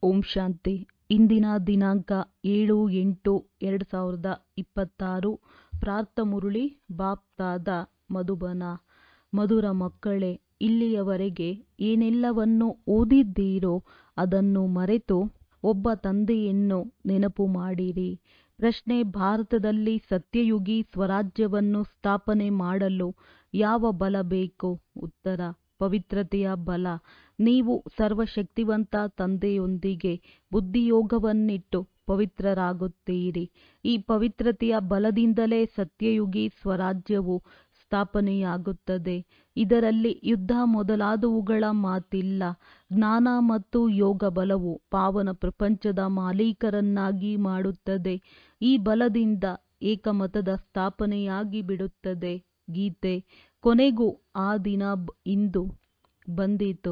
ಓಂ ಶಾಂತಿ ಇಂದಿನ ದಿನಾಂಕ ಏಳು ಎಂಟು ಎರಡು ಸಾವಿರದ ಇಪ್ಪತ್ತಾರು ಪ್ರಾರ್ಥ ಮುರಳಿ ಬಾಪ್ತಾದ ಮಧುಬನ ಮಧುರ ಮಕ್ಕಳೇ ಇಲ್ಲಿಯವರೆಗೆ ಏನೆಲ್ಲವನ್ನು ಓದಿದ್ದೀರೋ ಅದನ್ನು ಮರೆತು ಒಬ್ಬ ತಂದೆಯನ್ನು ನೆನಪು ಮಾಡಿರಿ ಪ್ರಶ್ನೆ ಭಾರತದಲ್ಲಿ ಸತ್ಯಯುಗಿ ಸ್ವರಾಜ್ಯವನ್ನು ಸ್ಥಾಪನೆ ಮಾಡಲು ಯಾವ ಬಲ ಬೇಕು ಉತ್ತರ ಪವಿತ್ರತೆಯ ಬಲ ನೀವು ಸರ್ವಶಕ್ತಿವಂತ ತಂದೆಯೊಂದಿಗೆ ಬುದ್ಧಿಯೋಗವನ್ನಿಟ್ಟು ಪವಿತ್ರರಾಗುತ್ತೀರಿ ಈ ಪವಿತ್ರತೆಯ ಬಲದಿಂದಲೇ ಸತ್ಯಯುಗಿ ಸ್ವರಾಜ್ಯವು ಸ್ಥಾಪನೆಯಾಗುತ್ತದೆ ಇದರಲ್ಲಿ ಯುದ್ಧ ಮೊದಲಾದವುಗಳ ಮಾತಿಲ್ಲ ಜ್ಞಾನ ಮತ್ತು ಯೋಗ ಬಲವು ಪಾವನ ಪ್ರಪಂಚದ ಮಾಲೀಕರನ್ನಾಗಿ ಮಾಡುತ್ತದೆ ಈ ಬಲದಿಂದ ಏಕಮತದ ಸ್ಥಾಪನೆಯಾಗಿ ಬಿಡುತ್ತದೆ ಗೀತೆ ಕೊನೆಗೂ ಆ ದಿನ ಇಂದು ಬಂದಿತು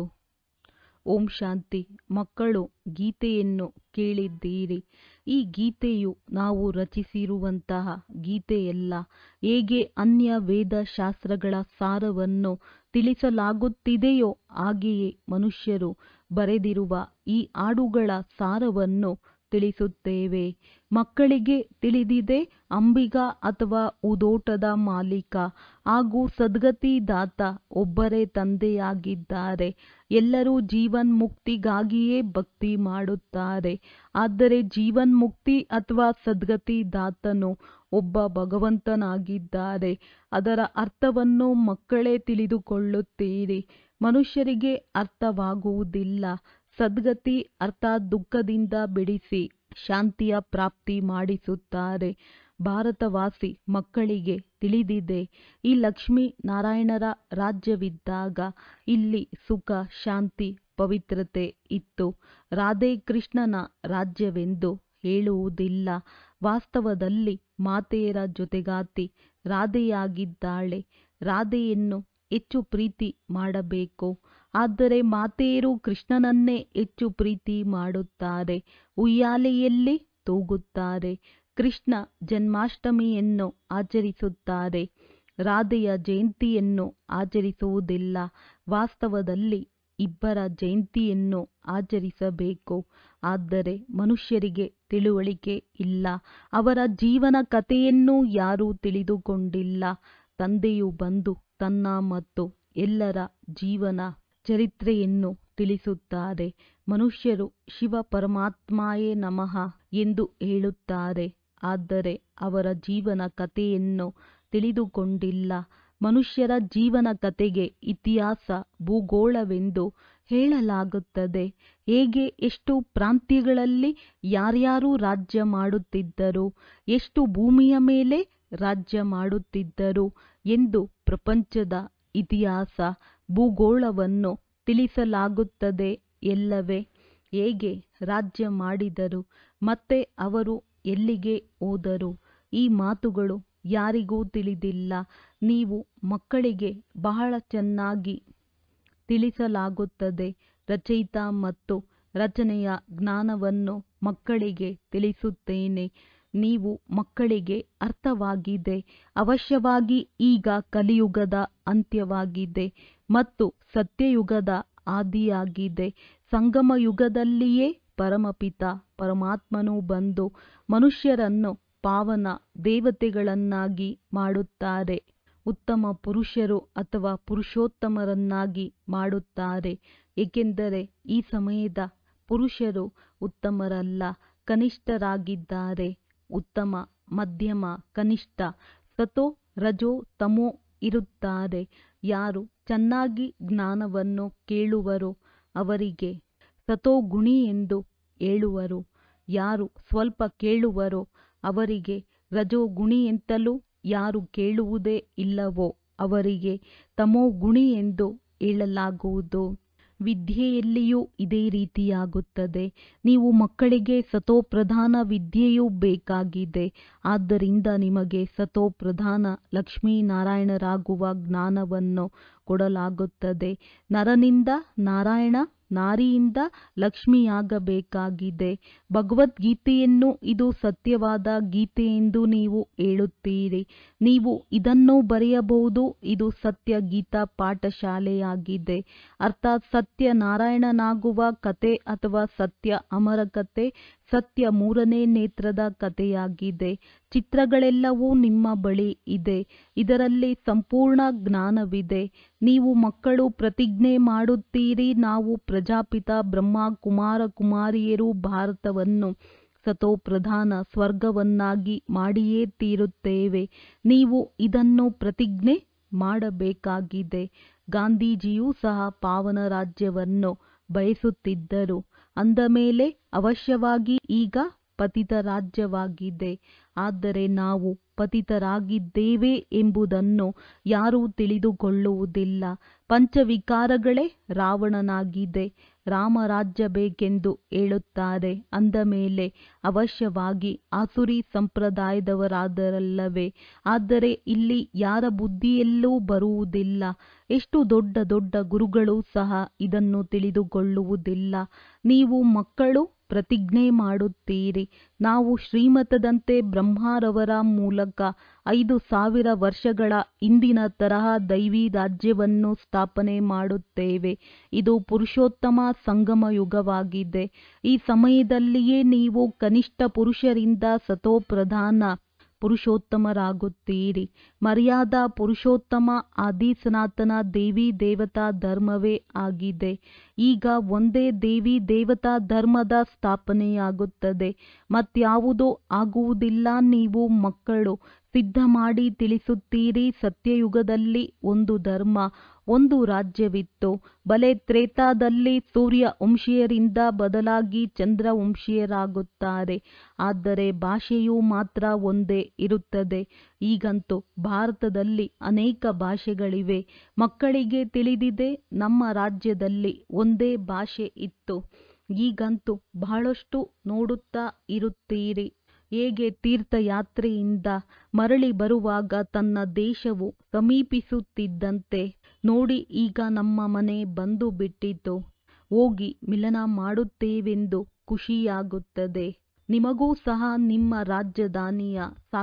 ಓಂ ಶಾಂತಿ ಮಕ್ಕಳು ಗೀತೆಯನ್ನು ಕೇಳಿದ್ದೀರಿ ಈ ಗೀತೆಯು ನಾವು ರಚಿಸಿರುವಂತಹ ಗೀತೆಯಲ್ಲ ಹೇಗೆ ಅನ್ಯ ವೇದ ಶಾಸ್ತ್ರಗಳ ಸಾರವನ್ನು ತಿಳಿಸಲಾಗುತ್ತಿದೆಯೋ ಹಾಗೆಯೇ ಮನುಷ್ಯರು ಬರೆದಿರುವ ಈ ಹಾಡುಗಳ ಸಾರವನ್ನು ತಿಳಿಸುತ್ತೇವೆ ಮಕ್ಕಳಿಗೆ ತಿಳಿದಿದೆ ಅಂಬಿಗ ಅಥವಾ ಉದೋಟದ ಮಾಲೀಕ ಹಾಗೂ ಸದ್ಗತಿದಾತ ಒಬ್ಬರೇ ತಂದೆಯಾಗಿದ್ದಾರೆ ಎಲ್ಲರೂ ಜೀವನ್ಮುಕ್ತಿಗಾಗಿಯೇ ಭಕ್ತಿ ಮಾಡುತ್ತಾರೆ ಆದರೆ ಜೀವನ್ಮುಕ್ತಿ ಅಥವಾ ಸದ್ಗತಿದಾತನು ಒಬ್ಬ ಭಗವಂತನಾಗಿದ್ದಾರೆ ಅದರ ಅರ್ಥವನ್ನು ಮಕ್ಕಳೇ ತಿಳಿದುಕೊಳ್ಳುತ್ತೀರಿ ಮನುಷ್ಯರಿಗೆ ಅರ್ಥವಾಗುವುದಿಲ್ಲ ಸದ್ಗತಿ ಅರ್ಥಾತ್ ದುಃಖದಿಂದ ಬಿಡಿಸಿ ಶಾಂತಿಯ ಪ್ರಾಪ್ತಿ ಮಾಡಿಸುತ್ತಾರೆ ಭಾರತವಾಸಿ ಮಕ್ಕಳಿಗೆ ತಿಳಿದಿದೆ ಈ ಲಕ್ಷ್ಮೀ ನಾರಾಯಣರ ರಾಜ್ಯವಿದ್ದಾಗ ಇಲ್ಲಿ ಸುಖ ಶಾಂತಿ ಪವಿತ್ರತೆ ಇತ್ತು ರಾಧೆ ಕೃಷ್ಣನ ರಾಜ್ಯವೆಂದು ಹೇಳುವುದಿಲ್ಲ ವಾಸ್ತವದಲ್ಲಿ ಮಾತೆಯರ ಜೊತೆಗಾತಿ ರಾಧೆಯಾಗಿದ್ದಾಳೆ ರಾಧೆಯನ್ನು ಹೆಚ್ಚು ಪ್ರೀತಿ ಮಾಡಬೇಕು ಆದರೆ ಮಾತೆಯರು ಕೃಷ್ಣನನ್ನೇ ಹೆಚ್ಚು ಪ್ರೀತಿ ಮಾಡುತ್ತಾರೆ ಉಯ್ಯಾಲೆಯಲ್ಲಿ ತೂಗುತ್ತಾರೆ ಕೃಷ್ಣ ಜನ್ಮಾಷ್ಟಮಿಯನ್ನು ಆಚರಿಸುತ್ತಾರೆ ರಾಧೆಯ ಜಯಂತಿಯನ್ನು ಆಚರಿಸುವುದಿಲ್ಲ ವಾಸ್ತವದಲ್ಲಿ ಇಬ್ಬರ ಜಯಂತಿಯನ್ನು ಆಚರಿಸಬೇಕು ಆದರೆ ಮನುಷ್ಯರಿಗೆ ತಿಳುವಳಿಕೆ ಇಲ್ಲ ಅವರ ಜೀವನ ಕಥೆಯನ್ನು ಯಾರೂ ತಿಳಿದುಕೊಂಡಿಲ್ಲ ತಂದೆಯು ಬಂದು ತನ್ನ ಮತ್ತು ಎಲ್ಲರ ಜೀವನ ಚರಿತ್ರೆಯನ್ನು ತಿಳಿಸುತ್ತಾರೆ ಮನುಷ್ಯರು ಶಿವ ಪರಮಾತ್ಮಾಯೇ ನಮಃ ಎಂದು ಹೇಳುತ್ತಾರೆ ಆದರೆ ಅವರ ಜೀವನ ಕಥೆಯನ್ನು ತಿಳಿದುಕೊಂಡಿಲ್ಲ ಮನುಷ್ಯರ ಜೀವನ ಕಥೆಗೆ ಇತಿಹಾಸ ಭೂಗೋಳವೆಂದು ಹೇಳಲಾಗುತ್ತದೆ ಹೇಗೆ ಎಷ್ಟು ಪ್ರಾಂತ್ಯಗಳಲ್ಲಿ ಯಾರ್ಯಾರು ರಾಜ್ಯ ಮಾಡುತ್ತಿದ್ದರು ಎಷ್ಟು ಭೂಮಿಯ ಮೇಲೆ ರಾಜ್ಯ ಮಾಡುತ್ತಿದ್ದರು ಎಂದು ಪ್ರಪಂಚದ ಇತಿಹಾಸ ಭೂಗೋಳವನ್ನು ತಿಳಿಸಲಾಗುತ್ತದೆ ಎಲ್ಲವೇ ಹೇಗೆ ರಾಜ್ಯ ಮಾಡಿದರು ಮತ್ತೆ ಅವರು ಎಲ್ಲಿಗೆ ಹೋದರು ಈ ಮಾತುಗಳು ಯಾರಿಗೂ ತಿಳಿದಿಲ್ಲ ನೀವು ಮಕ್ಕಳಿಗೆ ಬಹಳ ಚೆನ್ನಾಗಿ ತಿಳಿಸಲಾಗುತ್ತದೆ ರಚಯಿತ ಮತ್ತು ರಚನೆಯ ಜ್ಞಾನವನ್ನು ಮಕ್ಕಳಿಗೆ ತಿಳಿಸುತ್ತೇನೆ ನೀವು ಮಕ್ಕಳಿಗೆ ಅರ್ಥವಾಗಿದೆ ಅವಶ್ಯವಾಗಿ ಈಗ ಕಲಿಯುಗದ ಅಂತ್ಯವಾಗಿದೆ ಮತ್ತು ಸತ್ಯಯುಗದ ಆದಿಯಾಗಿದೆ ಸಂಗಮ ಯುಗದಲ್ಲಿಯೇ ಪರಮಪಿತ ಪರಮಾತ್ಮನು ಬಂದು ಮನುಷ್ಯರನ್ನು ಪಾವನ ದೇವತೆಗಳನ್ನಾಗಿ ಮಾಡುತ್ತಾರೆ ಉತ್ತಮ ಪುರುಷರು ಅಥವಾ ಪುರುಷೋತ್ತಮರನ್ನಾಗಿ ಮಾಡುತ್ತಾರೆ ಏಕೆಂದರೆ ಈ ಸಮಯದ ಪುರುಷರು ಉತ್ತಮರಲ್ಲ ಕನಿಷ್ಠರಾಗಿದ್ದಾರೆ ಉತ್ತಮ ಮಧ್ಯಮ ಕನಿಷ್ಠ ಸತೋ ರಜೋ ತಮೋ ಇರುತ್ತಾರೆ ಯಾರು ಚೆನ್ನಾಗಿ ಜ್ಞಾನವನ್ನು ಕೇಳುವರೋ ಅವರಿಗೆ ಸತೋಗುಣಿ ಎಂದು ಹೇಳುವರು ಯಾರು ಸ್ವಲ್ಪ ಕೇಳುವರೋ ಅವರಿಗೆ ರಜೋಗುಣಿ ಎಂತಲೂ ಯಾರು ಕೇಳುವುದೇ ಇಲ್ಲವೋ ಅವರಿಗೆ ತಮೋಗುಣಿ ಎಂದು ಹೇಳಲಾಗುವುದು ವಿದ್ಯೆಯಲ್ಲಿಯೂ ಇದೇ ರೀತಿಯಾಗುತ್ತದೆ ನೀವು ಮಕ್ಕಳಿಗೆ ಸತೋಪ್ರಧಾನ ವಿದ್ಯೆಯೂ ಬೇಕಾಗಿದೆ ಆದ್ದರಿಂದ ನಿಮಗೆ ಸತೋಪ್ರಧಾನ ಲಕ್ಷ್ಮೀನಾರಾಯಣರಾಗುವ ಜ್ಞಾನವನ್ನು ಕೊಡಲಾಗುತ್ತದೆ ನರನಿಂದ ನಾರಾಯಣ ನಾರಿಯಿಂದ ಲಕ್ಷ್ಮಿಯಾಗಬೇಕಾಗಿದೆ ಭಗವದ್ಗೀತೆಯನ್ನು ಇದು ಸತ್ಯವಾದ ಗೀತೆಯೆಂದು ನೀವು ಹೇಳುತ್ತೀರಿ ನೀವು ಇದನ್ನು ಬರೆಯಬಹುದು ಇದು ಸತ್ಯ ಗೀತಾ ಪಾಠಶಾಲೆಯಾಗಿದೆ ಅರ್ಥಾತ್ ಸತ್ಯನಾರಾಯಣನಾಗುವ ಕತೆ ಅಥವಾ ಸತ್ಯ ಅಮರ ಕತೆ ಸತ್ಯ ಮೂರನೇ ನೇತ್ರದ ಕಥೆಯಾಗಿದೆ ಚಿತ್ರಗಳೆಲ್ಲವೂ ನಿಮ್ಮ ಬಳಿ ಇದೆ ಇದರಲ್ಲಿ ಸಂಪೂರ್ಣ ಜ್ಞಾನವಿದೆ ನೀವು ಮಕ್ಕಳು ಪ್ರತಿಜ್ಞೆ ಮಾಡುತ್ತೀರಿ ನಾವು ಪ್ರಜಾಪಿತ ಬ್ರಹ್ಮ ಕುಮಾರ ಕುಮಾರಿಯರು ಭಾರತವನ್ನು ಸತೋಪ್ರಧಾನ ಸ್ವರ್ಗವನ್ನಾಗಿ ಮಾಡಿಯೇ ತೀರುತ್ತೇವೆ ನೀವು ಇದನ್ನು ಪ್ರತಿಜ್ಞೆ ಮಾಡಬೇಕಾಗಿದೆ ಗಾಂಧೀಜಿಯೂ ಸಹ ಪಾವನ ರಾಜ್ಯವನ್ನು ಬಯಸುತ್ತಿದ್ದರು ಅಂದ ಮೇಲೆ ಅವಶ್ಯವಾಗಿ ಈಗ ಪತಿತ ರಾಜ್ಯವಾಗಿದೆ ಆದರೆ ನಾವು ಪತಿತರಾಗಿದ್ದೇವೆ ಎಂಬುದನ್ನು ಯಾರೂ ತಿಳಿದುಕೊಳ್ಳುವುದಿಲ್ಲ ಪಂಚವಿಕಾರಗಳೇ ರಾವಣನಾಗಿದೆ ರಾಮರಾಜ್ಯ ಬೇಕೆಂದು ಹೇಳುತ್ತಾರೆ ಅಂದ ಮೇಲೆ ಅವಶ್ಯವಾಗಿ ಆಸುರಿ ಸಂಪ್ರದಾಯದವರಾದರಲ್ಲವೇ ಆದರೆ ಇಲ್ಲಿ ಯಾರ ಬುದ್ಧಿಯಲ್ಲೂ ಬರುವುದಿಲ್ಲ ಎಷ್ಟು ದೊಡ್ಡ ದೊಡ್ಡ ಗುರುಗಳು ಸಹ ಇದನ್ನು ತಿಳಿದುಕೊಳ್ಳುವುದಿಲ್ಲ ನೀವು ಮಕ್ಕಳು ಪ್ರತಿಜ್ಞೆ ಮಾಡುತ್ತೀರಿ ನಾವು ಶ್ರೀಮತದಂತೆ ಬ್ರಹ್ಮರವರ ಮೂಲಕ ಐದು ಸಾವಿರ ವರ್ಷಗಳ ಹಿಂದಿನ ತರಹ ದೈವಿ ರಾಜ್ಯವನ್ನು ಸ್ಥಾಪನೆ ಮಾಡುತ್ತೇವೆ ಇದು ಪುರುಷೋತ್ತಮ ಸಂಗಮ ಯುಗವಾಗಿದೆ ಈ ಸಮಯದಲ್ಲಿಯೇ ನೀವು ಕನಿಷ್ಠ ಪುರುಷರಿಂದ ಸತೋಪ್ರಧಾನ ಪುರುಷೋತ್ತಮರಾಗುತ್ತೀರಿ ಮರ್ಯಾದಾ ಪುರುಷೋತ್ತಮ ಆದಿ ಸನಾತನ ದೇವಿ ದೇವತಾ ಧರ್ಮವೇ ಆಗಿದೆ ಈಗ ಒಂದೇ ದೇವಿ ದೇವತಾ ಧರ್ಮದ ಸ್ಥಾಪನೆಯಾಗುತ್ತದೆ ಮತ್ಯಾವುದೂ ಆಗುವುದಿಲ್ಲ ನೀವು ಮಕ್ಕಳು ಸಿದ್ಧ ಮಾಡಿ ತಿಳಿಸುತ್ತೀರಿ ಸತ್ಯಯುಗದಲ್ಲಿ ಒಂದು ಧರ್ಮ ಒಂದು ರಾಜ್ಯವಿತ್ತು ಬಲೆ ತ್ರೇತಾದಲ್ಲಿ ಸೂರ್ಯ ವಂಶೀಯರಿಂದ ಬದಲಾಗಿ ಚಂದ್ರ ವಂಶೀಯರಾಗುತ್ತಾರೆ ಆದರೆ ಭಾಷೆಯು ಮಾತ್ರ ಒಂದೇ ಇರುತ್ತದೆ ಈಗಂತೂ ಭಾರತದಲ್ಲಿ ಅನೇಕ ಭಾಷೆಗಳಿವೆ ಮಕ್ಕಳಿಗೆ ತಿಳಿದಿದೆ ನಮ್ಮ ರಾಜ್ಯದಲ್ಲಿ ಒಂದೇ ಭಾಷೆ ಇತ್ತು ಈಗಂತೂ ಬಹಳಷ್ಟು ನೋಡುತ್ತಾ ಇರುತ್ತೀರಿ ಹೇಗೆ ತೀರ್ಥಯಾತ್ರೆಯಿಂದ ಮರಳಿ ಬರುವಾಗ ತನ್ನ ದೇಶವು ಸಮೀಪಿಸುತ್ತಿದ್ದಂತೆ ನೋಡಿ ಈಗ ನಮ್ಮ ಮನೆ ಬಂದು ಬಿಟ್ಟಿತು ಹೋಗಿ ಮಿಲನ ಮಾಡುತ್ತೇವೆಂದು ಖುಷಿಯಾಗುತ್ತದೆ ನಿಮಗೂ ಸಹ ನಿಮ್ಮ ರಾಜಧಾನಿಯ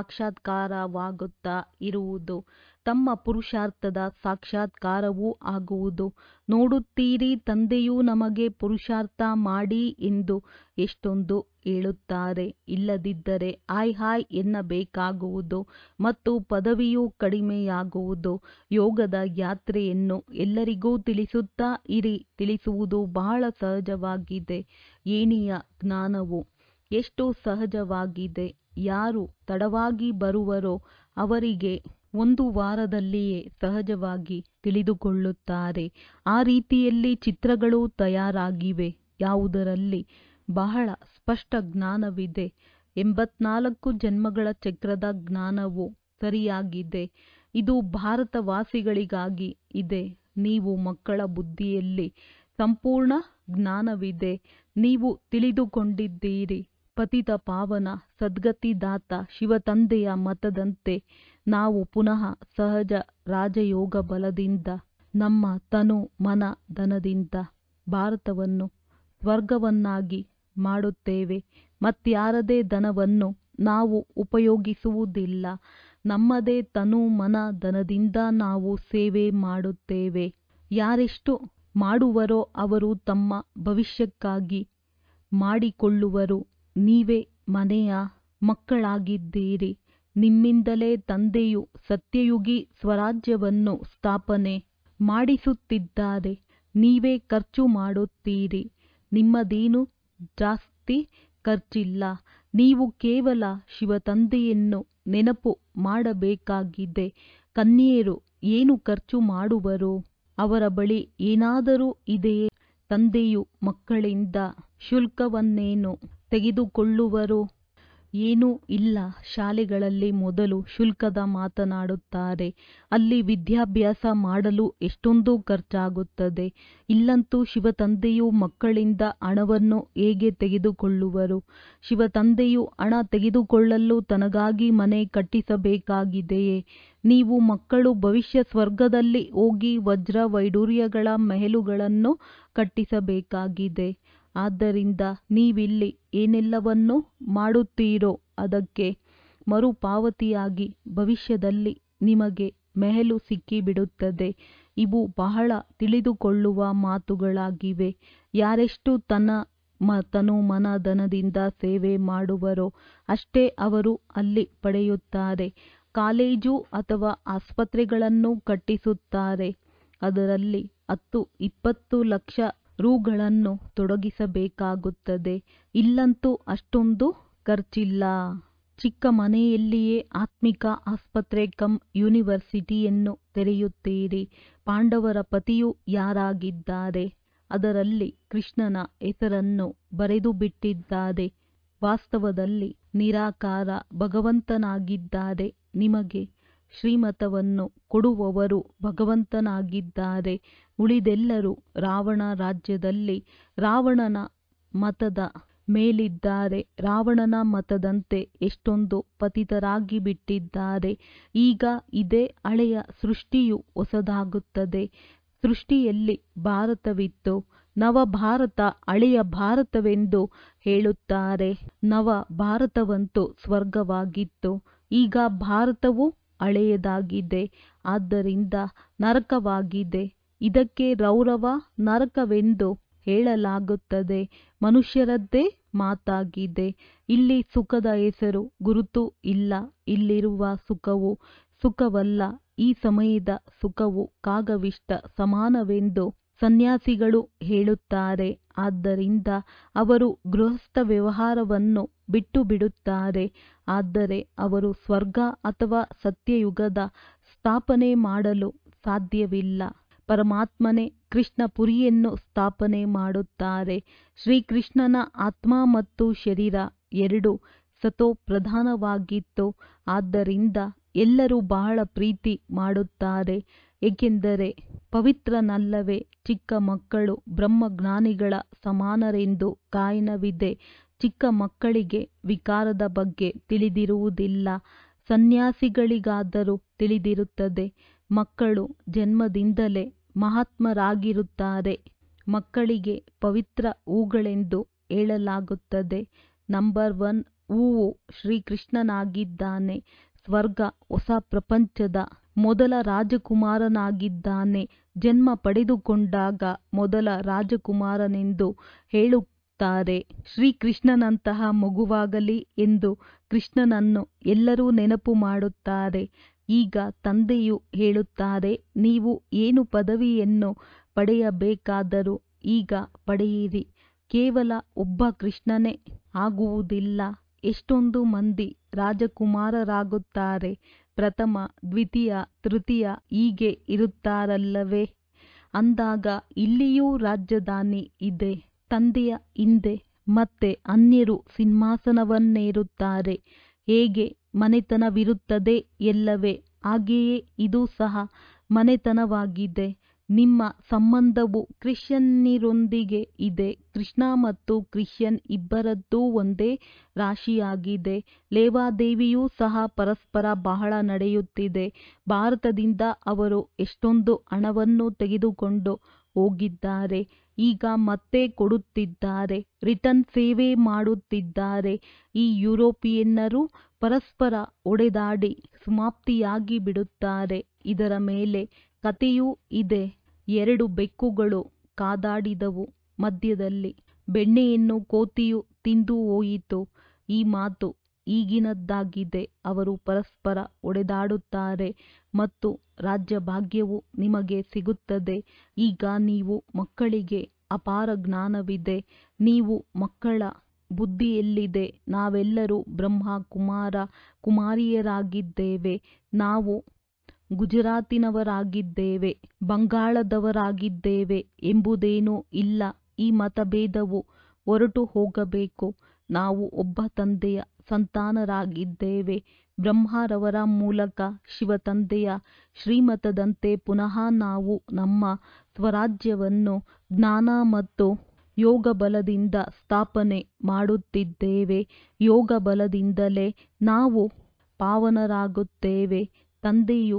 ಸಾಕ್ಷಾತ್ಕಾರವಾಗುತ್ತಾ ಇರುವುದು ತಮ್ಮ ಪುರುಷಾರ್ಥದ ಸಾಕ್ಷಾತ್ಕಾರವೂ ಆಗುವುದು ನೋಡುತ್ತೀರಿ ತಂದೆಯು ನಮಗೆ ಪುರುಷಾರ್ಥ ಮಾಡಿ ಎಂದು ಎಷ್ಟೊಂದು ಹೇಳುತ್ತಾರೆ ಇಲ್ಲದಿದ್ದರೆ ಹಾಯ್ ಹಾಯ್ ಎನ್ನಬೇಕಾಗುವುದು ಮತ್ತು ಪದವಿಯು ಕಡಿಮೆಯಾಗುವುದು ಯೋಗದ ಯಾತ್ರೆಯನ್ನು ಎಲ್ಲರಿಗೂ ತಿಳಿಸುತ್ತಾ ಇರಿ ತಿಳಿಸುವುದು ಬಹಳ ಸಹಜವಾಗಿದೆ ಏಣಿಯ ಜ್ಞಾನವು ಎಷ್ಟು ಸಹಜವಾಗಿದೆ ಯಾರು ತಡವಾಗಿ ಬರುವರೋ ಅವರಿಗೆ ಒಂದು ವಾರದಲ್ಲಿಯೇ ಸಹಜವಾಗಿ ತಿಳಿದುಕೊಳ್ಳುತ್ತಾರೆ ಆ ರೀತಿಯಲ್ಲಿ ಚಿತ್ರಗಳು ತಯಾರಾಗಿವೆ ಯಾವುದರಲ್ಲಿ ಬಹಳ ಸ್ಪಷ್ಟ ಜ್ಞಾನವಿದೆ ಎಂಬತ್ನಾಲ್ಕು ಜನ್ಮಗಳ ಚಕ್ರದ ಜ್ಞಾನವು ಸರಿಯಾಗಿದೆ ಇದು ಭಾರತವಾಸಿಗಳಿಗಾಗಿ ಇದೆ ನೀವು ಮಕ್ಕಳ ಬುದ್ಧಿಯಲ್ಲಿ ಸಂಪೂರ್ಣ ಜ್ಞಾನವಿದೆ ನೀವು ತಿಳಿದುಕೊಂಡಿದ್ದೀರಿ ಪತಿತ ಪಾವನ ಸದ್ಗತಿದಾತ ಶಿವತಂದೆಯ ಮತದಂತೆ ನಾವು ಪುನಃ ಸಹಜ ರಾಜಯೋಗ ಬಲದಿಂದ ನಮ್ಮ ತನು ಮನ ಧನದಿಂದ ಭಾರತವನ್ನು ಸ್ವರ್ಗವನ್ನಾಗಿ ಮಾಡುತ್ತೇವೆ ಮತ್ಯಾರದೇ ಧನವನ್ನು ನಾವು ಉಪಯೋಗಿಸುವುದಿಲ್ಲ ನಮ್ಮದೇ ತನು ಮನ ಧನದಿಂದ ನಾವು ಸೇವೆ ಮಾಡುತ್ತೇವೆ ಯಾರೆಷ್ಟು ಮಾಡುವರೋ ಅವರು ತಮ್ಮ ಭವಿಷ್ಯಕ್ಕಾಗಿ ಮಾಡಿಕೊಳ್ಳುವರು ನೀವೇ ಮನೆಯ ಮಕ್ಕಳಾಗಿದ್ದೀರಿ ನಿಮ್ಮಿಂದಲೇ ತಂದೆಯು ಸತ್ಯಯುಗಿ ಸ್ವರಾಜ್ಯವನ್ನು ಸ್ಥಾಪನೆ ಮಾಡಿಸುತ್ತಿದ್ದಾರೆ ನೀವೇ ಖರ್ಚು ಮಾಡುತ್ತೀರಿ ನಿಮ್ಮದೇನು ಜಾಸ್ತಿ ಖರ್ಚಿಲ್ಲ ನೀವು ಕೇವಲ ಶಿವತಂದೆಯನ್ನು ನೆನಪು ಮಾಡಬೇಕಾಗಿದೆ ಕನ್ಯೆಯರು ಏನು ಖರ್ಚು ಮಾಡುವರು ಅವರ ಬಳಿ ಏನಾದರೂ ಇದೆಯೇ ತಂದೆಯು ಮಕ್ಕಳಿಂದ ಶುಲ್ಕವನ್ನೇನು ತೆಗೆದುಕೊಳ್ಳುವರು ಏನೂ ಇಲ್ಲ ಶಾಲೆಗಳಲ್ಲಿ ಮೊದಲು ಶುಲ್ಕದ ಮಾತನಾಡುತ್ತಾರೆ ಅಲ್ಲಿ ವಿದ್ಯಾಭ್ಯಾಸ ಮಾಡಲು ಎಷ್ಟೊಂದು ಖರ್ಚಾಗುತ್ತದೆ ಇಲ್ಲಂತೂ ಶಿವತಂದೆಯು ಮಕ್ಕಳಿಂದ ಹಣವನ್ನು ಹೇಗೆ ತೆಗೆದುಕೊಳ್ಳುವರು ಶಿವತಂದೆಯು ಹಣ ತೆಗೆದುಕೊಳ್ಳಲು ತನಗಾಗಿ ಮನೆ ಕಟ್ಟಿಸಬೇಕಾಗಿದೆಯೇ ನೀವು ಮಕ್ಕಳು ಭವಿಷ್ಯ ಸ್ವರ್ಗದಲ್ಲಿ ಹೋಗಿ ವಜ್ರ ವೈಡೂರ್ಯಗಳ ಮೆಹಲುಗಳನ್ನು ಕಟ್ಟಿಸಬೇಕಾಗಿದೆ ಆದ್ದರಿಂದ ನೀವಿಲ್ಲಿ ಏನೆಲ್ಲವನ್ನು ಮಾಡುತ್ತೀರೋ ಅದಕ್ಕೆ ಮರುಪಾವತಿಯಾಗಿ ಭವಿಷ್ಯದಲ್ಲಿ ನಿಮಗೆ ಮೆಹಲು ಸಿಕ್ಕಿಬಿಡುತ್ತದೆ ಇವು ಬಹಳ ತಿಳಿದುಕೊಳ್ಳುವ ಮಾತುಗಳಾಗಿವೆ ಯಾರೆಷ್ಟು ತನ್ನ ಮ ತನು ಮನ ಧನದಿಂದ ಸೇವೆ ಮಾಡುವರೋ ಅಷ್ಟೇ ಅವರು ಅಲ್ಲಿ ಪಡೆಯುತ್ತಾರೆ ಕಾಲೇಜು ಅಥವಾ ಆಸ್ಪತ್ರೆಗಳನ್ನು ಕಟ್ಟಿಸುತ್ತಾರೆ ಅದರಲ್ಲಿ ಹತ್ತು ಇಪ್ಪತ್ತು ಲಕ್ಷ ರುಗಳನ್ನು ತೊಡಗಿಸಬೇಕಾಗುತ್ತದೆ ಇಲ್ಲಂತೂ ಅಷ್ಟೊಂದು ಖರ್ಚಿಲ್ಲ ಚಿಕ್ಕ ಮನೆಯಲ್ಲಿಯೇ ಆತ್ಮಿಕ ಆಸ್ಪತ್ರೆ ಕಮ್ ಯೂನಿವರ್ಸಿಟಿಯನ್ನು ತೆರೆಯುತ್ತೀರಿ ಪಾಂಡವರ ಪತಿಯು ಯಾರಾಗಿದ್ದಾರೆ ಅದರಲ್ಲಿ ಕೃಷ್ಣನ ಹೆಸರನ್ನು ಬರೆದು ಬಿಟ್ಟಿದ್ದಾರೆ ವಾಸ್ತವದಲ್ಲಿ ನಿರಾಕಾರ ಭಗವಂತನಾಗಿದ್ದಾರೆ ನಿಮಗೆ ಶ್ರೀಮತವನ್ನು ಕೊಡುವವರು ಭಗವಂತನಾಗಿದ್ದಾರೆ ಉಳಿದೆಲ್ಲರೂ ರಾವಣ ರಾಜ್ಯದಲ್ಲಿ ರಾವಣನ ಮತದ ಮೇಲಿದ್ದಾರೆ ರಾವಣನ ಮತದಂತೆ ಎಷ್ಟೊಂದು ಪತಿತರಾಗಿ ಬಿಟ್ಟಿದ್ದಾರೆ ಈಗ ಇದೇ ಹಳೆಯ ಸೃಷ್ಟಿಯು ಹೊಸದಾಗುತ್ತದೆ ಸೃಷ್ಟಿಯಲ್ಲಿ ಭಾರತವಿತ್ತು ನವ ಭಾರತ ಹಳೆಯ ಭಾರತವೆಂದು ಹೇಳುತ್ತಾರೆ ನವ ಭಾರತವಂತೂ ಸ್ವರ್ಗವಾಗಿತ್ತು ಈಗ ಭಾರತವು ಹಳೆಯದಾಗಿದೆ ಆದ್ದರಿಂದ ನರಕವಾಗಿದೆ ಇದಕ್ಕೆ ರೌರವ ನರಕವೆಂದು ಹೇಳಲಾಗುತ್ತದೆ ಮನುಷ್ಯರದ್ದೇ ಮಾತಾಗಿದೆ ಇಲ್ಲಿ ಸುಖದ ಹೆಸರು ಗುರುತು ಇಲ್ಲ ಇಲ್ಲಿರುವ ಸುಖವು ಸುಖವಲ್ಲ ಈ ಸಮಯದ ಸುಖವು ಕಾಗವಿಷ್ಟ ಸಮಾನವೆಂದು ಸನ್ಯಾಸಿಗಳು ಹೇಳುತ್ತಾರೆ ಆದ್ದರಿಂದ ಅವರು ಗೃಹಸ್ಥ ವ್ಯವಹಾರವನ್ನು ಬಿಟ್ಟು ಬಿಡುತ್ತಾರೆ ಆದರೆ ಅವರು ಸ್ವರ್ಗ ಅಥವಾ ಸತ್ಯಯುಗದ ಸ್ಥಾಪನೆ ಮಾಡಲು ಸಾಧ್ಯವಿಲ್ಲ ಪರಮಾತ್ಮನೇ ಕೃಷ್ಣಪುರಿಯನ್ನು ಸ್ಥಾಪನೆ ಮಾಡುತ್ತಾರೆ ಶ್ರೀಕೃಷ್ಣನ ಆತ್ಮ ಮತ್ತು ಶರೀರ ಎರಡು ಸತೋ ಪ್ರಧಾನವಾಗಿತ್ತು ಆದ್ದರಿಂದ ಎಲ್ಲರೂ ಬಹಳ ಪ್ರೀತಿ ಮಾಡುತ್ತಾರೆ ಏಕೆಂದರೆ ಪವಿತ್ರನಲ್ಲವೇ ಚಿಕ್ಕ ಮಕ್ಕಳು ಬ್ರಹ್ಮಜ್ಞಾನಿಗಳ ಸಮಾನರೆಂದು ಗಾಯನವಿದೆ ಚಿಕ್ಕ ಮಕ್ಕಳಿಗೆ ವಿಕಾರದ ಬಗ್ಗೆ ತಿಳಿದಿರುವುದಿಲ್ಲ ಸನ್ಯಾಸಿಗಳಿಗಾದರೂ ತಿಳಿದಿರುತ್ತದೆ ಮಕ್ಕಳು ಜನ್ಮದಿಂದಲೇ ಮಹಾತ್ಮರಾಗಿರುತ್ತಾರೆ ಮಕ್ಕಳಿಗೆ ಪವಿತ್ರ ಹೂಗಳೆಂದು ಹೇಳಲಾಗುತ್ತದೆ ನಂಬರ್ ಒನ್ ಹೂವು ಶ್ರೀಕೃಷ್ಣನಾಗಿದ್ದಾನೆ ಸ್ವರ್ಗ ಹೊಸ ಪ್ರಪಂಚದ ಮೊದಲ ರಾಜಕುಮಾರನಾಗಿದ್ದಾನೆ ಜನ್ಮ ಪಡೆದುಕೊಂಡಾಗ ಮೊದಲ ರಾಜಕುಮಾರನೆಂದು ಹೇಳುತ್ತಾರೆ ಶ್ರೀಕೃಷ್ಣನಂತಹ ಮಗುವಾಗಲಿ ಎಂದು ಕೃಷ್ಣನನ್ನು ಎಲ್ಲರೂ ನೆನಪು ಮಾಡುತ್ತಾರೆ ಈಗ ತಂದೆಯು ಹೇಳುತ್ತಾರೆ ನೀವು ಏನು ಪದವಿಯನ್ನು ಪಡೆಯಬೇಕಾದರೂ ಈಗ ಪಡೆಯಿರಿ ಕೇವಲ ಒಬ್ಬ ಕೃಷ್ಣನೇ ಆಗುವುದಿಲ್ಲ ಎಷ್ಟೊಂದು ಮಂದಿ ರಾಜಕುಮಾರರಾಗುತ್ತಾರೆ ಪ್ರಥಮ ದ್ವಿತೀಯ ತೃತೀಯ ಹೀಗೆ ಇರುತ್ತಾರಲ್ಲವೇ ಅಂದಾಗ ಇಲ್ಲಿಯೂ ರಾಜಧಾನಿ ಇದೆ ತಂದೆಯ ಹಿಂದೆ ಮತ್ತೆ ಅನ್ಯರು ಸಿಂಹಾಸನವನ್ನೇರುತ್ತಾರೆ ಹೇಗೆ ಮನೆತನವಿರುತ್ತದೆ ಎಲ್ಲವೇ ಹಾಗೆಯೇ ಇದು ಸಹ ಮನೆತನವಾಗಿದೆ ನಿಮ್ಮ ಸಂಬಂಧವು ಕ್ರಿಶ್ಚಿಯನ್ನರೊಂದಿಗೆ ಇದೆ ಕೃಷ್ಣ ಮತ್ತು ಕ್ರಿಶ್ಚಿಯನ್ ಇಬ್ಬರದ್ದೂ ಒಂದೇ ರಾಶಿಯಾಗಿದೆ ಲೇವಾದೇವಿಯೂ ಸಹ ಪರಸ್ಪರ ಬಹಳ ನಡೆಯುತ್ತಿದೆ ಭಾರತದಿಂದ ಅವರು ಎಷ್ಟೊಂದು ಹಣವನ್ನು ತೆಗೆದುಕೊಂಡು ಹೋಗಿದ್ದಾರೆ ಈಗ ಮತ್ತೆ ಕೊಡುತ್ತಿದ್ದಾರೆ ರಿಟರ್ನ್ ಸೇವೆ ಮಾಡುತ್ತಿದ್ದಾರೆ ಈ ಯುರೋಪಿಯನ್ನರು ಪರಸ್ಪರ ಹೊಡೆದಾಡಿ ಸಮಾಪ್ತಿಯಾಗಿ ಬಿಡುತ್ತಾರೆ ಇದರ ಮೇಲೆ ಕಥೆಯೂ ಇದೆ ಎರಡು ಬೆಕ್ಕುಗಳು ಕಾದಾಡಿದವು ಮಧ್ಯದಲ್ಲಿ ಬೆಣ್ಣೆಯನ್ನು ಕೋತಿಯು ತಿಂದು ಹೋಯಿತು ಈ ಮಾತು ಈಗಿನದ್ದಾಗಿದೆ ಅವರು ಪರಸ್ಪರ ಹೊಡೆದಾಡುತ್ತಾರೆ ಮತ್ತು ರಾಜ್ಯಭಾಗ್ಯವು ನಿಮಗೆ ಸಿಗುತ್ತದೆ ಈಗ ನೀವು ಮಕ್ಕಳಿಗೆ ಅಪಾರ ಜ್ಞಾನವಿದೆ ನೀವು ಮಕ್ಕಳ ಬುದ್ಧಿಯೆಲ್ಲಿದೆ ನಾವೆಲ್ಲರೂ ಬ್ರಹ್ಮ ಕುಮಾರ ಕುಮಾರಿಯರಾಗಿದ್ದೇವೆ ನಾವು ಗುಜರಾತಿನವರಾಗಿದ್ದೇವೆ ಬಂಗಾಳದವರಾಗಿದ್ದೇವೆ ಎಂಬುದೇನೂ ಇಲ್ಲ ಈ ಮತಭೇದವು ಹೊರಟು ಹೋಗಬೇಕು ನಾವು ಒಬ್ಬ ತಂದೆಯ ಸಂತಾನರಾಗಿದ್ದೇವೆ ಬ್ರಹ್ಮರವರ ಮೂಲಕ ಶಿವತಂದೆಯ ಶ್ರೀಮತದಂತೆ ಪುನಃ ನಾವು ನಮ್ಮ ಸ್ವರಾಜ್ಯವನ್ನು ಜ್ಞಾನ ಮತ್ತು ಯೋಗ ಬಲದಿಂದ ಸ್ಥಾಪನೆ ಮಾಡುತ್ತಿದ್ದೇವೆ ಯೋಗ ಬಲದಿಂದಲೇ ನಾವು ಪಾವನರಾಗುತ್ತೇವೆ ತಂದೆಯು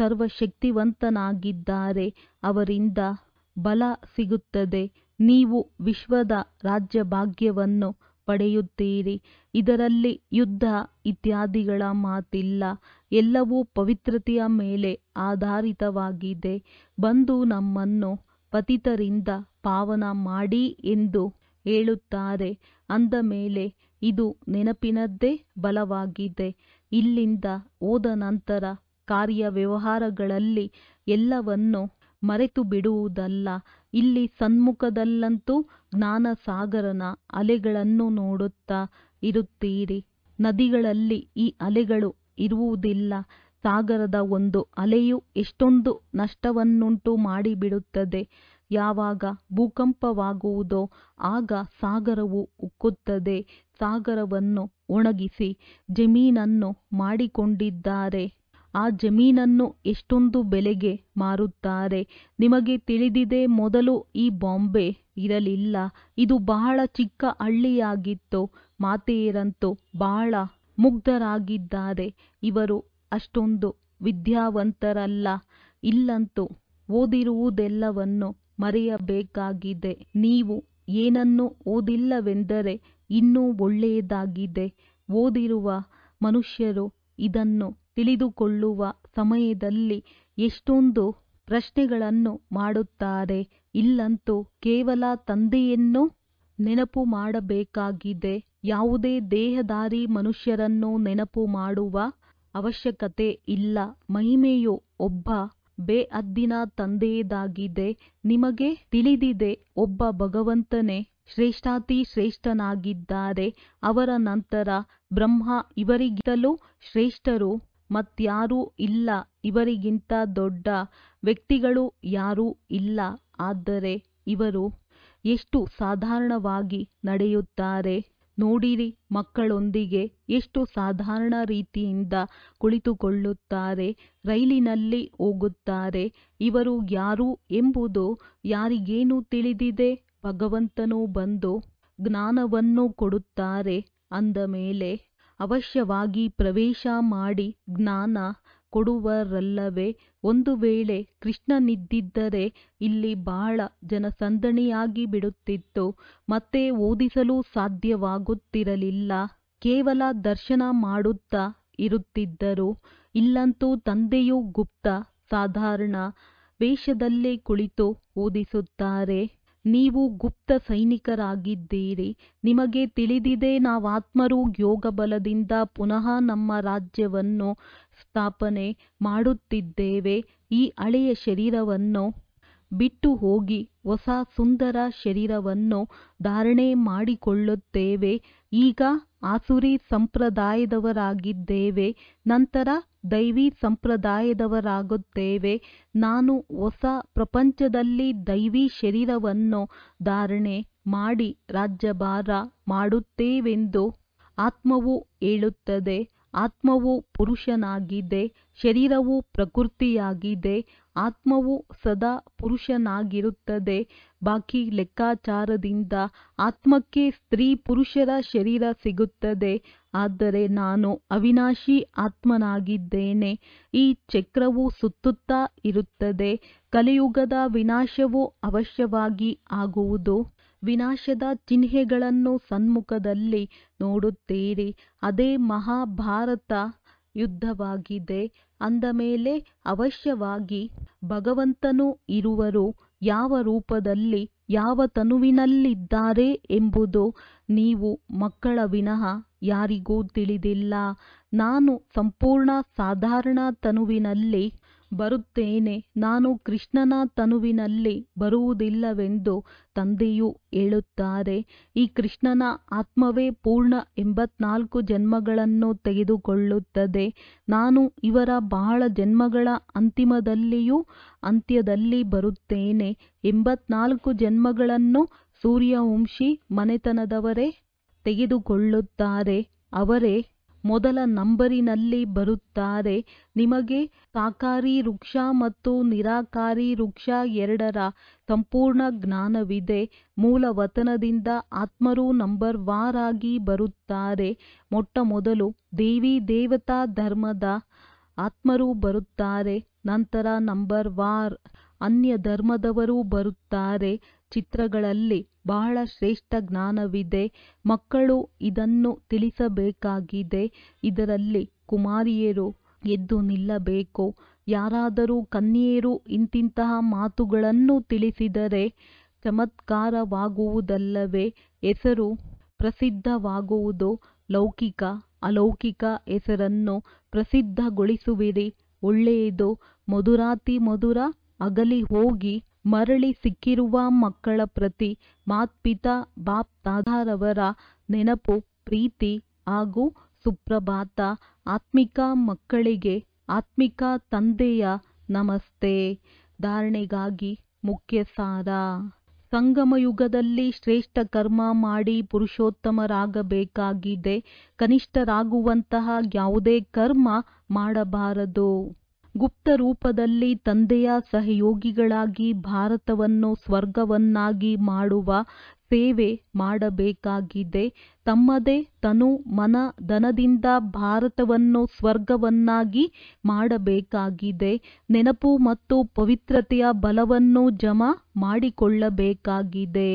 ಸರ್ವಶಕ್ತಿವಂತನಾಗಿದ್ದಾರೆ ಅವರಿಂದ ಬಲ ಸಿಗುತ್ತದೆ ನೀವು ವಿಶ್ವದ ರಾಜ್ಯಭಾಗ್ಯವನ್ನು ಪಡೆಯುತ್ತೀರಿ ಇದರಲ್ಲಿ ಯುದ್ಧ ಇತ್ಯಾದಿಗಳ ಮಾತಿಲ್ಲ ಎಲ್ಲವೂ ಪವಿತ್ರತೆಯ ಮೇಲೆ ಆಧಾರಿತವಾಗಿದೆ ಬಂದು ನಮ್ಮನ್ನು ಪತಿತರಿಂದ ಪಾವನ ಮಾಡಿ ಎಂದು ಹೇಳುತ್ತಾರೆ ಅಂದ ಮೇಲೆ ಇದು ನೆನಪಿನದ್ದೇ ಬಲವಾಗಿದೆ ಇಲ್ಲಿಂದ ಹೋದ ನಂತರ ಕಾರ್ಯವ್ಯವಹಾರಗಳಲ್ಲಿ ಎಲ್ಲವನ್ನು ಮರೆತು ಬಿಡುವುದಲ್ಲ ಇಲ್ಲಿ ಸನ್ಮುಖದಲ್ಲಂತೂ ಜ್ಞಾನಸಾಗರನ ಅಲೆಗಳನ್ನು ನೋಡುತ್ತಾ ಇರುತ್ತೀರಿ ನದಿಗಳಲ್ಲಿ ಈ ಅಲೆಗಳು ಇರುವುದಿಲ್ಲ ಸಾಗರದ ಒಂದು ಅಲೆಯು ಎಷ್ಟೊಂದು ನಷ್ಟವನ್ನುಂಟು ಮಾಡಿಬಿಡುತ್ತದೆ ಯಾವಾಗ ಭೂಕಂಪವಾಗುವುದೋ ಆಗ ಸಾಗರವು ಉಕ್ಕುತ್ತದೆ ಸಾಗರವನ್ನು ಒಣಗಿಸಿ ಜಮೀನನ್ನು ಮಾಡಿಕೊಂಡಿದ್ದಾರೆ ಆ ಜಮೀನನ್ನು ಎಷ್ಟೊಂದು ಬೆಲೆಗೆ ಮಾರುತ್ತಾರೆ ನಿಮಗೆ ತಿಳಿದಿದೆ ಮೊದಲು ಈ ಬಾಂಬೆ ಇರಲಿಲ್ಲ ಇದು ಬಹಳ ಚಿಕ್ಕ ಹಳ್ಳಿಯಾಗಿತ್ತು ಮಾತೆಯರಂತೂ ಬಹಳ ಮುಗ್ಧರಾಗಿದ್ದಾರೆ ಇವರು ಅಷ್ಟೊಂದು ವಿದ್ಯಾವಂತರಲ್ಲ ಇಲ್ಲಂತೂ ಓದಿರುವುದೆಲ್ಲವನ್ನು ಮರೆಯಬೇಕಾಗಿದೆ ನೀವು ಏನನ್ನೂ ಓದಿಲ್ಲವೆಂದರೆ ಇನ್ನೂ ಒಳ್ಳೆಯದಾಗಿದೆ ಓದಿರುವ ಮನುಷ್ಯರು ಇದನ್ನು ತಿಳಿದುಕೊಳ್ಳುವ ಸಮಯದಲ್ಲಿ ಎಷ್ಟೊಂದು ಪ್ರಶ್ನೆಗಳನ್ನು ಮಾಡುತ್ತಾರೆ ಇಲ್ಲಂತೂ ಕೇವಲ ತಂದೆಯನ್ನು ನೆನಪು ಮಾಡಬೇಕಾಗಿದೆ ಯಾವುದೇ ದೇಹಧಾರಿ ಮನುಷ್ಯರನ್ನು ನೆನಪು ಮಾಡುವ ಅವಶ್ಯಕತೆ ಇಲ್ಲ ಮಹಿಮೆಯು ಒಬ್ಬ ಬೇಅದ್ದಿನ ತಂದೆಯದಾಗಿದೆ ನಿಮಗೆ ತಿಳಿದಿದೆ ಒಬ್ಬ ಭಗವಂತನೇ ಶ್ರೇಷ್ಠಾತಿ ಶ್ರೇಷ್ಠನಾಗಿದ್ದಾರೆ ಅವರ ನಂತರ ಬ್ರಹ್ಮ ಇವರಿಗಿಂತಲೂ ಶ್ರೇಷ್ಠರು ಮತ್ಯಾರೂ ಇಲ್ಲ ಇವರಿಗಿಂತ ದೊಡ್ಡ ವ್ಯಕ್ತಿಗಳು ಯಾರೂ ಇಲ್ಲ ಆದರೆ ಇವರು ಎಷ್ಟು ಸಾಧಾರಣವಾಗಿ ನಡೆಯುತ್ತಾರೆ ನೋಡಿರಿ ಮಕ್ಕಳೊಂದಿಗೆ ಎಷ್ಟು ಸಾಧಾರಣ ರೀತಿಯಿಂದ ಕುಳಿತುಕೊಳ್ಳುತ್ತಾರೆ ರೈಲಿನಲ್ಲಿ ಹೋಗುತ್ತಾರೆ ಇವರು ಯಾರು ಎಂಬುದು ಯಾರಿಗೇನು ತಿಳಿದಿದೆ ಭಗವಂತನು ಬಂದು ಜ್ಞಾನವನ್ನು ಕೊಡುತ್ತಾರೆ ಅಂದ ಮೇಲೆ ಅವಶ್ಯವಾಗಿ ಪ್ರವೇಶ ಮಾಡಿ ಜ್ಞಾನ ಕೊಡುವರಲ್ಲವೇ ಒಂದು ವೇಳೆ ಕೃಷ್ಣನಿದ್ದಿದ್ದರೆ ಇಲ್ಲಿ ಬಹಳ ಜನಸಂದಣಿಯಾಗಿ ಬಿಡುತ್ತಿತ್ತು ಮತ್ತೆ ಓದಿಸಲು ಸಾಧ್ಯವಾಗುತ್ತಿರಲಿಲ್ಲ ಕೇವಲ ದರ್ಶನ ಮಾಡುತ್ತಾ ಇರುತ್ತಿದ್ದರು ಇಲ್ಲಂತೂ ತಂದೆಯು ಗುಪ್ತ ಸಾಧಾರಣ ವೇಷದಲ್ಲಿ ಕುಳಿತು ಓದಿಸುತ್ತಾರೆ ನೀವು ಗುಪ್ತ ಸೈನಿಕರಾಗಿದ್ದೀರಿ ನಿಮಗೆ ತಿಳಿದಿದೆ ನಾವಾತ್ಮರು ಯೋಗ ಬಲದಿಂದ ಪುನಃ ನಮ್ಮ ರಾಜ್ಯವನ್ನು ಸ್ಥಾಪನೆ ಮಾಡುತ್ತಿದ್ದೇವೆ ಈ ಹಳೆಯ ಶರೀರವನ್ನು ಬಿಟ್ಟು ಹೋಗಿ ಹೊಸ ಸುಂದರ ಶರೀರವನ್ನು ಧಾರಣೆ ಮಾಡಿಕೊಳ್ಳುತ್ತೇವೆ ಈಗ ಆಸುರಿ ಸಂಪ್ರದಾಯದವರಾಗಿದ್ದೇವೆ ನಂತರ ದೈವಿ ಸಂಪ್ರದಾಯದವರಾಗುತ್ತೇವೆ ನಾನು ಹೊಸ ಪ್ರಪಂಚದಲ್ಲಿ ದೈವಿ ಶರೀರವನ್ನು ಧಾರಣೆ ಮಾಡಿ ರಾಜ್ಯಭಾರ ಮಾಡುತ್ತೇವೆಂದು ಆತ್ಮವು ಹೇಳುತ್ತದೆ ಆತ್ಮವು ಪುರುಷನಾಗಿದೆ ಶರೀರವು ಪ್ರಕೃತಿಯಾಗಿದೆ ಆತ್ಮವು ಸದಾ ಪುರುಷನಾಗಿರುತ್ತದೆ ಬಾಕಿ ಲೆಕ್ಕಾಚಾರದಿಂದ ಆತ್ಮಕ್ಕೆ ಸ್ತ್ರೀ ಪುರುಷರ ಶರೀರ ಸಿಗುತ್ತದೆ ಆದರೆ ನಾನು ಅವಿನಾಶಿ ಆತ್ಮನಾಗಿದ್ದೇನೆ ಈ ಚಕ್ರವು ಸುತ್ತುತ್ತಾ ಇರುತ್ತದೆ ಕಲಿಯುಗದ ವಿನಾಶವು ಅವಶ್ಯವಾಗಿ ಆಗುವುದು ವಿನಾಶದ ಚಿಹ್ನೆಗಳನ್ನು ಸನ್ಮುಖದಲ್ಲಿ ನೋಡುತ್ತೀರಿ ಅದೇ ಮಹಾಭಾರತ ಯುದ್ಧವಾಗಿದೆ ಅಂದ ಮೇಲೆ ಅವಶ್ಯವಾಗಿ ಭಗವಂತನು ಇರುವರು ಯಾವ ರೂಪದಲ್ಲಿ ಯಾವ ತನುವಿನಲ್ಲಿದ್ದಾರೆ ಎಂಬುದು ನೀವು ಮಕ್ಕಳ ವಿನಃ ಯಾರಿಗೂ ತಿಳಿದಿಲ್ಲ ನಾನು ಸಂಪೂರ್ಣ ಸಾಧಾರಣ ತನುವಿನಲ್ಲಿ ಬರುತ್ತೇನೆ ನಾನು ಕೃಷ್ಣನ ತನುವಿನಲ್ಲಿ ಬರುವುದಿಲ್ಲವೆಂದು ತಂದೆಯು ಹೇಳುತ್ತಾರೆ ಈ ಕೃಷ್ಣನ ಆತ್ಮವೇ ಪೂರ್ಣ ಎಂಬತ್ನಾಲ್ಕು ಜನ್ಮಗಳನ್ನು ತೆಗೆದುಕೊಳ್ಳುತ್ತದೆ ನಾನು ಇವರ ಬಹಳ ಜನ್ಮಗಳ ಅಂತಿಮದಲ್ಲಿಯೂ ಅಂತ್ಯದಲ್ಲಿ ಬರುತ್ತೇನೆ ಎಂಬತ್ನಾಲ್ಕು ಜನ್ಮಗಳನ್ನು ಸೂರ್ಯವಂಶಿ ಮನೆತನದವರೇ ತೆಗೆದುಕೊಳ್ಳುತ್ತಾರೆ ಅವರೇ ಮೊದಲ ನಂಬರಿನಲ್ಲಿ ಬರುತ್ತಾರೆ ನಿಮಗೆ ಸಾಕಾರಿ ವೃಕ್ಷ ಮತ್ತು ನಿರಾಕಾರಿ ವೃಕ್ಷ ಎರಡರ ಸಂಪೂರ್ಣ ಜ್ಞಾನವಿದೆ ಮೂಲ ವತನದಿಂದ ಆತ್ಮರು ನಂಬರ್ ವಾರ್ ಆಗಿ ಬರುತ್ತಾರೆ ಮೊಟ್ಟ ಮೊದಲು ದೇವಿ ದೇವತಾ ಧರ್ಮದ ಆತ್ಮರು ಬರುತ್ತಾರೆ ನಂತರ ನಂಬರ್ ವಾರ್ ಅನ್ಯ ಧರ್ಮದವರು ಬರುತ್ತಾರೆ ಚಿತ್ರಗಳಲ್ಲಿ ಬಹಳ ಶ್ರೇಷ್ಠ ಜ್ಞಾನವಿದೆ ಮಕ್ಕಳು ಇದನ್ನು ತಿಳಿಸಬೇಕಾಗಿದೆ ಇದರಲ್ಲಿ ಕುಮಾರಿಯರು ಎದ್ದು ನಿಲ್ಲಬೇಕು ಯಾರಾದರೂ ಕನ್ಯೆಯರು ಇಂತಿಂತಹ ಮಾತುಗಳನ್ನು ತಿಳಿಸಿದರೆ ಚಮತ್ಕಾರವಾಗುವುದಲ್ಲವೇ ಹೆಸರು ಪ್ರಸಿದ್ಧವಾಗುವುದು ಲೌಕಿಕ ಅಲೌಕಿಕ ಹೆಸರನ್ನು ಪ್ರಸಿದ್ಧಗೊಳಿಸುವಿರಿ ಒಳ್ಳೆಯದು ಮಧುರಾತಿ ಮಧುರ ಅಗಲಿ ಹೋಗಿ ಮರಳಿ ಸಿಕ್ಕಿರುವ ಮಕ್ಕಳ ಪ್ರತಿ ಮಾತ್ಪಿತಾ ಬಾಪ್ ದಾದಾರವರ ನೆನಪು ಪ್ರೀತಿ ಹಾಗೂ ಸುಪ್ರಭಾತ ಆತ್ಮಿಕ ಮಕ್ಕಳಿಗೆ ಆತ್ಮಿಕ ತಂದೆಯ ನಮಸ್ತೆ ಧಾರಣೆಗಾಗಿ ಮುಖ್ಯ ಸಾರ ಸಂಗಮ ಯುಗದಲ್ಲಿ ಶ್ರೇಷ್ಠ ಕರ್ಮ ಮಾಡಿ ಪುರುಷೋತ್ತಮರಾಗಬೇಕಾಗಿದೆ ಕನಿಷ್ಠರಾಗುವಂತಹ ಯಾವುದೇ ಕರ್ಮ ಮಾಡಬಾರದು ಗುಪ್ತ ರೂಪದಲ್ಲಿ ತಂದೆಯ ಸಹಯೋಗಿಗಳಾಗಿ ಭಾರತವನ್ನು ಸ್ವರ್ಗವನ್ನಾಗಿ ಮಾಡುವ ಸೇವೆ ಮಾಡಬೇಕಾಗಿದೆ ತಮ್ಮದೇ ತನು ಮನ ಧನದಿಂದ ಭಾರತವನ್ನು ಸ್ವರ್ಗವನ್ನಾಗಿ ಮಾಡಬೇಕಾಗಿದೆ ನೆನಪು ಮತ್ತು ಪವಿತ್ರತೆಯ ಬಲವನ್ನು ಜಮಾ ಮಾಡಿಕೊಳ್ಳಬೇಕಾಗಿದೆ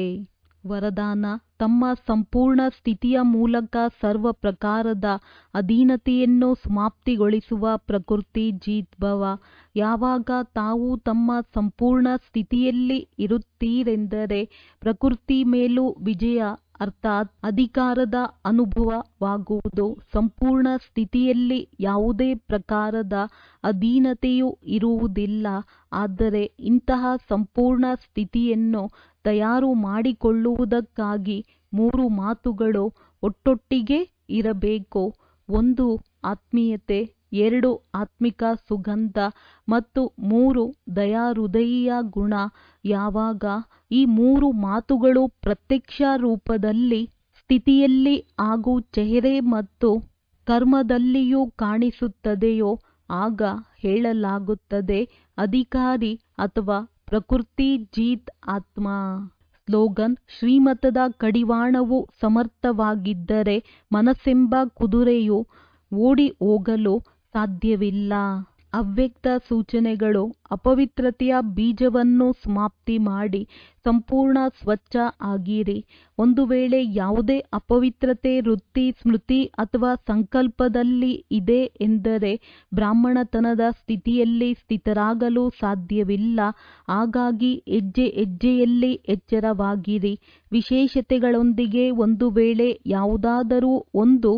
ವರದಾನ ತಮ್ಮ ಸಂಪೂರ್ಣ ಸ್ಥಿತಿಯ ಮೂಲಕ ಸರ್ವ ಪ್ರಕಾರದ ಅಧೀನತೆಯನ್ನು ಸಮಾಪ್ತಿಗೊಳಿಸುವ ಪ್ರಕೃತಿ ಜೀತ್ ಭವ ಯಾವಾಗ ತಾವು ತಮ್ಮ ಸಂಪೂರ್ಣ ಸ್ಥಿತಿಯಲ್ಲಿ ಇರುತ್ತೀರೆಂದರೆ ಪ್ರಕೃತಿ ಮೇಲೂ ವಿಜಯ ಅರ್ಥಾತ್ ಅಧಿಕಾರದ ಅನುಭವವಾಗುವುದು ಸಂಪೂರ್ಣ ಸ್ಥಿತಿಯಲ್ಲಿ ಯಾವುದೇ ಪ್ರಕಾರದ ಅಧೀನತೆಯೂ ಇರುವುದಿಲ್ಲ ಆದರೆ ಇಂತಹ ಸಂಪೂರ್ಣ ಸ್ಥಿತಿಯನ್ನು ತಯಾರು ಮಾಡಿಕೊಳ್ಳುವುದಕ್ಕಾಗಿ ಮೂರು ಮಾತುಗಳು ಒಟ್ಟೊಟ್ಟಿಗೆ ಇರಬೇಕು ಒಂದು ಆತ್ಮೀಯತೆ ಎರಡು ಆತ್ಮಿಕ ಸುಗಂಧ ಮತ್ತು ಮೂರು ದಯಾಹೃದಯಿಯ ಗುಣ ಯಾವಾಗ ಈ ಮೂರು ಮಾತುಗಳು ಪ್ರತ್ಯಕ್ಷ ರೂಪದಲ್ಲಿ ಸ್ಥಿತಿಯಲ್ಲಿ ಹಾಗೂ ಚೆಹರೆ ಮತ್ತು ಕರ್ಮದಲ್ಲಿಯೂ ಕಾಣಿಸುತ್ತದೆಯೋ ಆಗ ಹೇಳಲಾಗುತ್ತದೆ ಅಧಿಕಾರಿ ಅಥವಾ ಪ್ರಕೃತಿ ಜೀತ್ ಆತ್ಮ ಸ್ಲೋಗನ್ ಶ್ರೀಮತದ ಕಡಿವಾಣವು ಸಮರ್ಥವಾಗಿದ್ದರೆ ಮನಸ್ಸೆಂಬ ಕುದುರೆಯು ಓಡಿ ಹೋಗಲು ಸಾಧ್ಯವಿಲ್ಲ ಅವ್ಯಕ್ತ ಸೂಚನೆಗಳು ಅಪವಿತ್ರತೆಯ ಬೀಜವನ್ನು ಸಮಾಪ್ತಿ ಮಾಡಿ ಸಂಪೂರ್ಣ ಸ್ವಚ್ಛ ಆಗಿರಿ ಒಂದು ವೇಳೆ ಯಾವುದೇ ಅಪವಿತ್ರತೆ ವೃತ್ತಿ ಸ್ಮೃತಿ ಅಥವಾ ಸಂಕಲ್ಪದಲ್ಲಿ ಇದೆ ಎಂದರೆ ಬ್ರಾಹ್ಮಣತನದ ಸ್ಥಿತಿಯಲ್ಲಿ ಸ್ಥಿತರಾಗಲು ಸಾಧ್ಯವಿಲ್ಲ ಹಾಗಾಗಿ ಹೆಜ್ಜೆ ಹೆಜ್ಜೆಯಲ್ಲಿ ಎಚ್ಚರವಾಗಿರಿ ವಿಶೇಷತೆಗಳೊಂದಿಗೆ ಒಂದು ವೇಳೆ ಯಾವುದಾದರೂ ಒಂದು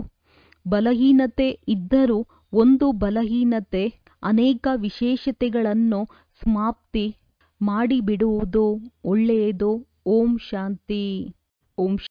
ಬಲಹೀನತೆ ಇದ್ದರೂ ಒಂದು ಬಲಹೀನತೆ ಅನೇಕ ವಿಶೇಷತೆಗಳನ್ನು ಸಮಾಪ್ತಿ ಮಾಡಿಬಿಡುವುದು ಒಳ್ಳೆಯದು ಓಂ ಶಾಂತಿ ಓಂ